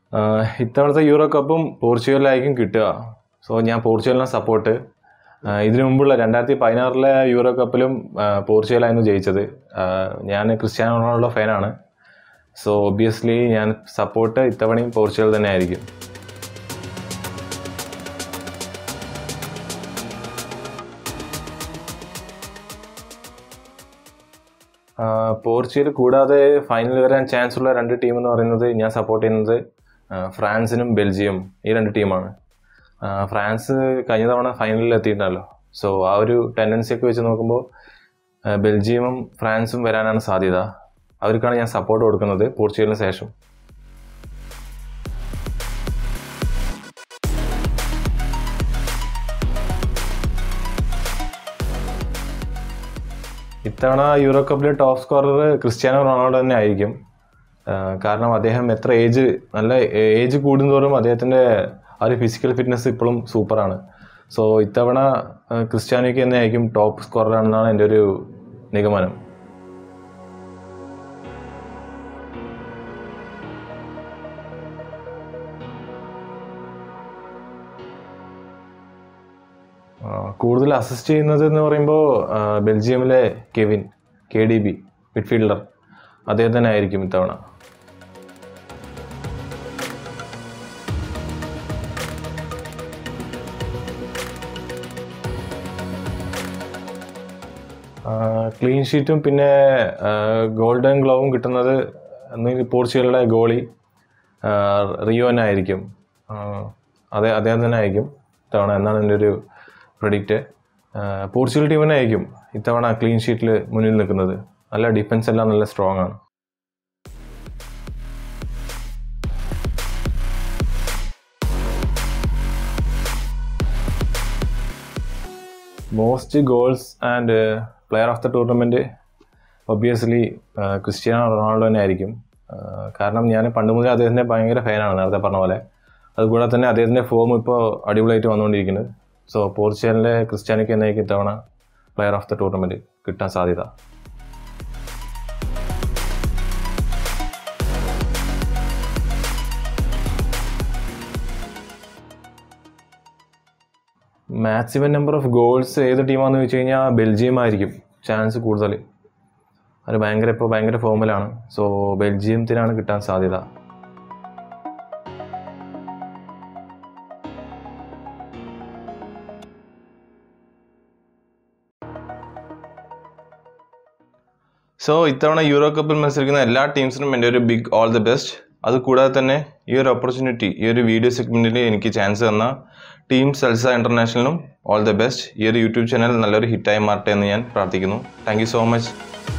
ആഹ് ഇത്തവണത്തെ യൂറോ കപ്പും പോർച്ചുഗലിലായിരിക്കും കിട്ടുക സോ ഞാൻ പോർച്ചുഗലിനെ സപ്പോർട്ട് ഇതിനു മുമ്പുള്ള രണ്ടായിരത്തി പതിനാറിലെ യൂറോ കപ്പിലും ആഹ് പോർച്ചുഗലായിരുന്നു ജയിച്ചത് ആഹ് ഞാൻ ക്രിസ്ത്യാനോ റൊണാൾഡോ ഫാനാണ് സോ ഒബ്വിയസ്ലി ഞാൻ സപ്പോർട്ട് ഇത്തവണയും പോർച്ചുഗൽ തന്നെ ആയിരിക്കും ആഹ് പോർച്ചുഗൽ കൂടാതെ ഫൈനൽ വരാൻ ചാൻസ് ഉള്ള രണ്ട് ടീം എന്ന് പറയുന്നത് ഞാൻ സപ്പോർട്ട് ചെയ്യുന്നത് ആഹ് ഫ്രാൻസിനും ബെൽജിയം ഈ രണ്ട് ടീമാണ് ആഹ് ഫ്രാൻസ് കഴിഞ്ഞ തവണ ഫൈനലിൽ എത്തിയിട്ടുണ്ടല്ലോ സോ ആ ഒരു ടെൻഡൻസി ഒക്കെ വെച്ച് നോക്കുമ്പോൾ ആഹ് ബെൽജിയമും ഫ്രാൻസും വരാനാണ് സാധ്യത അവർക്കാണ് ഞാൻ സപ്പോർട്ട് കൊടുക്കുന്നത് പോർച്ചുഗലിന് ശേഷം ഇത്തവണ യൂറോ കപ്പിലെ ടോപ്പ് സ്കോറർ ക്രിസ്ത്യാനോ റൊണാൾഡോ തന്നെ ആയിരിക്കും ആഹ് കാരണം അദ്ദേഹം എത്ര ഏജ് നല്ല ഏജ് കൂടുന്തോറും അദ്ദേഹത്തിൻ്റെ ആ ഒരു ഫിസിക്കൽ ഫിറ്റ്നസ് ഇപ്പോഴും സൂപ്പറാണ് സോ ഇത്തവണ ആഹ് ക്രിസ്ത്യാനോയ്ക്ക് തന്നെ ആയിരിക്കും ടോപ്പ് സ്കോററാണെന്നാണ് എൻ്റെ ഒരു നിഗമനം ആഹ് കൂടുതൽ അസിസ്റ്റ് ചെയ്യുന്നത് എന്ന് പറയുമ്പോൾ ആഹ് ബെൽജിയമിലെ Kevin K D B midfielder അദ്ദേഹം തന്നെ ആയിരിക്കും ഇത്തവണ ക്ലീൻ ഷീറ്റും പിന്നെ ഗോൾഡൻ ഗ്ലോവും കിട്ടുന്നത് ഒന്നുകിൽ പോർച്ചുഗലിലെ ഗോളി റിയോൻ ആയിരിക്കും ആഹ് അതെ അദ്ദേഹം തന്നെ ആയിരിക്കും ഇത്തവണ എന്നാണ് എൻ്റെ ഒരു പ്രഡിക്റ്റ് പോർച്ചുഗൽ ടീം തന്നെ ആയിരിക്കും ഇത്തവണ ക്ലീൻ ഷീറ്റിൽ മുന്നിൽ നിൽക്കുന്നത് നല്ല ഡിഫൻസ് എല്ലാം നല്ല സ്ട്രോങ് ആണ് most goals and player of the tournament obviously Cristiano Ronaldo തന്നെ ആയിരിക്കും ആഹ് കാരണം ഞാൻ പണ്ട് മുതലേ അദ്ദേഹത്തിൻ്റെ ഭയങ്കര ഫാനാണ് നേരത്തെ പറഞ്ഞ പോലെ അതുകൂടാതെ തന്നെ അദ്ദേഹത്തിൻ്റെ ഫോം ഇപ്പോൾ അടിപൊളിയായിട്ട് വന്നുകൊണ്ടിരിക്കുന്നത് സോ പോർച്ചുഗലിലെ ക്രിസ്ത്യാനോയ്ക്ക് എന്നായിരിക്കും ഇത്തവണ പ്ലെയർ ഓഫ് ദ ടൂർണമെൻറ്റ് കിട്ടാൻ സാധ്യത മാക്സിമം നമ്പർ ഓഫ് ഗോൾസ് ഏത് ടീമാണെന്ന് വെച്ച് കഴിഞ്ഞാൽ ബെൽജിയം ആയിരിക്കും ചാൻസ് കൂടുതൽ അവർ ഭയങ്കര ഇപ്പോൾ ഭയങ്കര ഫോമിലാണ് സോ ബെൽജിയത്തിനാണ് കിട്ടാൻ സാധ്യത സോ ഇത്തവണ യൂറോ കപ്പിൽ മത്സരിക്കുന്ന എല്ലാ ടീംസിനും എൻ്റെ ഒരു ബിഗ് ഓൾ ദി ബെസ്റ്റ് അതുകൂടാതെ തന്നെ ഈ ഒരു ഓപ്പർച്യൂണിറ്റി ഈ ഒരു വീഡിയോ സെഗ്മെൻറ്റിൽ എനിക്ക് ചാൻസ് തന്ന ടീം സൽസ ഇൻ്റർനാഷണലിനും ഓൾ ദി ബെസ്റ്റ് ഈ ഒരു യൂട്യൂബ് ചാനൽ നല്ലൊരു ഹിറ്റായി മാറട്ടെ എന്ന് ഞാൻ പ്രാർത്ഥിക്കുന്നു താങ്ക് സോ മച്ച്